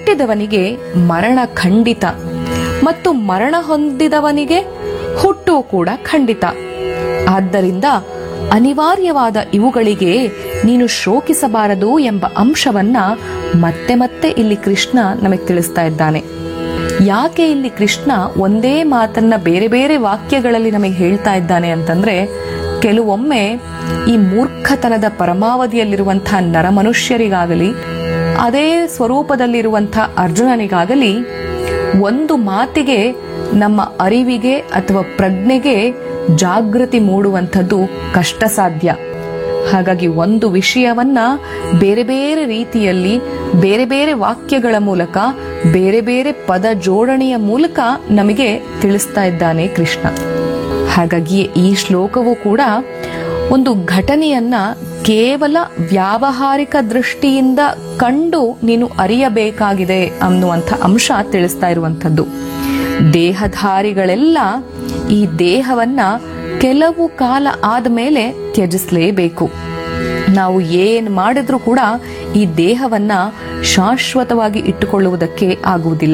ಹುಟ್ಟಿದವನಿಗೆ ಮರಣ ಖಂಡಿತ ಮತ್ತು ಮರಣ ಹೊಂದಿದವನಿಗೆ ಹುಟ್ಟು ಕೂಡ ಖಂಡಿತ ಆದ್ದರಿಂದ ಅನಿವಾರ್ಯವಾದ ಇವುಗಳಿಗೆ ನೀನು ಶೋಕಿಸಬಾರದು ಎಂಬ ಅಂಶವನ್ನ ಮತ್ತೆ ಮತ್ತೆ ಇಲ್ಲಿ ಕೃಷ್ಣ ನಮಗೆ ತಿಳಿಸ್ತಾ ಇದ್ದಾನೆ ಯಾಕೆ ಇಲ್ಲಿ ಕೃಷ್ಣ ಒಂದೇ ಮಾತನ್ನ ಬೇರೆ ಬೇರೆ ವಾಕ್ಯಗಳಲ್ಲಿ ನಮಗೆ ಹೇಳ್ತಾ ಇದ್ದಾನೆ ಅಂತಂದ್ರೆ ಕೆಲವೊಮ್ಮೆ ಈ ಮೂರ್ಖತನದ ಪರಮಾವಧಿಯಲ್ಲಿರುವಂತಹ ನರಮನುಷ್ಯರಿಗಾಗಲಿ ಅದೇ ಸ್ವರೂಪದಲ್ಲಿರುವಂತಹ ಅರ್ಜುನನಿಗಾಗಲಿ ಒಂದು ಮಾತಿಗೆ ನಮ್ಮ ಅರಿವಿಗೆ ಅಥವಾ ಪ್ರಜ್ಞೆಗೆ ಜಾಗೃತಿ ಮೂಡುವಂಥದ್ದು ಕಷ್ಟ ಸಾಧ್ಯ ಹಾಗಾಗಿ ಒಂದು ವಿಷಯವನ್ನ ಬೇರೆ ಬೇರೆ ರೀತಿಯಲ್ಲಿ ಬೇರೆ ಬೇರೆ ವಾಕ್ಯಗಳ ಮೂಲಕ ಬೇರೆ ಬೇರೆ ಪದ ಜೋಡಣೆಯ ಮೂಲಕ ನಮಗೆ ತಿಳಿಸ್ತಾ ಇದ್ದಾನೆ ಕೃಷ್ಣ ಹಾಗಾಗಿ ಈ ಶ್ಲೋಕವು ಕೂಡ ಒಂದು ಘಟನೆಯನ್ನ ಕೇವಲ ವ್ಯಾವಹಾರಿಕ ದೃಷ್ಟಿಯಿಂದ ಕಂಡು ನೀನು ಅರಿಯಬೇಕಾಗಿದೆ ಅನ್ನುವಂಥ ಅಂಶ ತಿಳಿಸ್ತಾ ಇರುವಂಥದ್ದು ದೇಹಧಾರಿಗಳೆಲ್ಲ ಈ ದೇಹವನ್ನ ಕೆಲವು ಕಾಲ ಆದಮೇಲೆ ತ್ಯಜಿಸಲೇಬೇಕು ನಾವು ಏನ್ ಮಾಡಿದ್ರೂ ಕೂಡ ಈ ದೇಹವನ್ನ ಶಾಶ್ವತವಾಗಿ ಇಟ್ಟುಕೊಳ್ಳುವುದಕ್ಕೆ ಆಗುವುದಿಲ್ಲ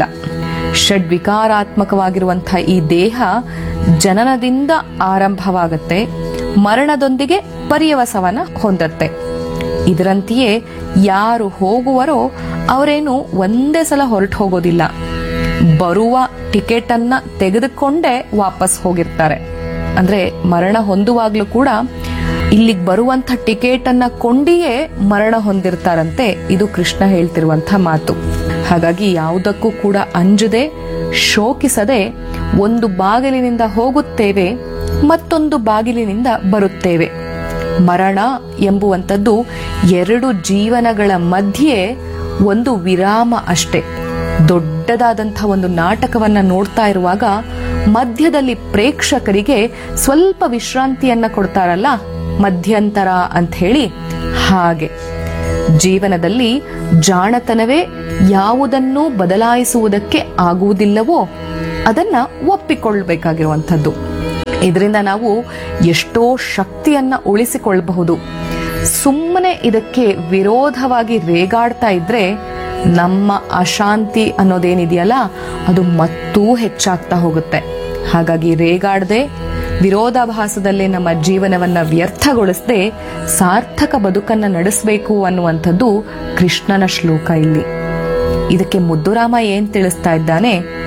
ಷಡ್ವಿಕಾರಾತ್ಮಕವಾಗಿರುವಂತಹ ಈ ದೇಹ ಜನನದಿಂದ ಆರಂಭವಾಗತ್ತೆ ಮರಣದೊಂದಿಗೆ ಪರ್ಯವಸವನ ಹೊಂದತ್ತೆ ಇದರಂತೆಯೇ ಯಾರು ಹೋಗುವರೋ ಅವರೇನು ಒಂದೇ ಸಲ ಹೊರಟು ಹೋಗೋದಿಲ್ಲ ಬರುವ ಟಿಕೆಟ್ ಅನ್ನ ತೆಗೆದುಕೊಂಡೇ ವಾಪಸ್ ಹೋಗಿರ್ತಾರೆ ಅಂದ್ರೆ ಮರಣ ಹೊಂದುವಾಗ್ಲೂ ಕೂಡ ಇಲ್ಲಿಗೆ ಬರುವಂತ ಟಿಕೆಟ್ ಅನ್ನ ಕೊಂಡಿಯೇ ಮರಣ ಹೊಂದಿರ್ತಾರಂತೆ ಇದು ಕೃಷ್ಣ ಹೇಳ್ತಿರುವಂತ ಮಾತು ಹಾಗಾಗಿ ಯಾವುದಕ್ಕೂ ಕೂಡ ಅಂಜದೆ ಶೋಕಿಸದೆ ಒಂದು ಬಾಗಿಲಿನಿಂದ ಹೋಗುತ್ತೇವೆ ಮತ್ತೊಂದು ಬಾಗಿಲಿನಿಂದ ಬರುತ್ತೇವೆ ಮರಣ ಎಂಬುವಂಥದ್ದು ಎರಡು ಜೀವನಗಳ ಮಧ್ಯೆ ಒಂದು ವಿರಾಮ ಅಷ್ಟೇ ದೊಡ್ಡದಾದಂತಹ ಒಂದು ನಾಟಕವನ್ನ ನೋಡ್ತಾ ಇರುವಾಗ ಮಧ್ಯದಲ್ಲಿ ಪ್ರೇಕ್ಷಕರಿಗೆ ಸ್ವಲ್ಪ ವಿಶ್ರಾಂತಿಯನ್ನ ಕೊಡ್ತಾರಲ್ಲ ಮಧ್ಯಂತರ ಅಂತ ಹೇಳಿ ಹಾಗೆ ಜೀವನದಲ್ಲಿ ಜಾಣತನವೇ ಯಾವುದನ್ನು ಬದಲಾಯಿಸುವುದಕ್ಕೆ ಆಗುವುದಿಲ್ಲವೋ ಅದನ್ನ ಒಪ್ಪಿಕೊಳ್ಬೇಕಾಗಿರುವಂಥದ್ದು ಇದರಿಂದ ನಾವು ಎಷ್ಟೋ ಶಕ್ತಿಯನ್ನ ಉಳಿಸಿಕೊಳ್ಳಬಹುದು ಸುಮ್ಮನೆ ಇದಕ್ಕೆ ವಿರೋಧವಾಗಿ ರೇಗಾಡ್ತಾ ಇದ್ರೆ ನಮ್ಮ ಅಶಾಂತಿ ಅನ್ನೋದೇನಿದೆಯಲ್ಲ ಅದು ಮತ್ತೂ ಹೆಚ್ಚಾಗ್ತಾ ಹೋಗುತ್ತೆ ಹಾಗಾಗಿ ರೇಗಾಡದೆ ವಿರೋಧಾಭಾಸದಲ್ಲೇ ನಮ್ಮ ಜೀವನವನ್ನ ವ್ಯರ್ಥಗೊಳಿಸದೆ ಸಾರ್ಥಕ ಬದುಕನ್ನ ನಡೆಸಬೇಕು ಅನ್ನುವಂಥದ್ದು ಕೃಷ್ಣನ ಶ್ಲೋಕ ಇಲ್ಲಿ ಇದಕ್ಕೆ ಮುದ್ದುರಾಮ ಏನ್ ತಿಳಿಸ್ತಾ ಇದ್ದಾನೆ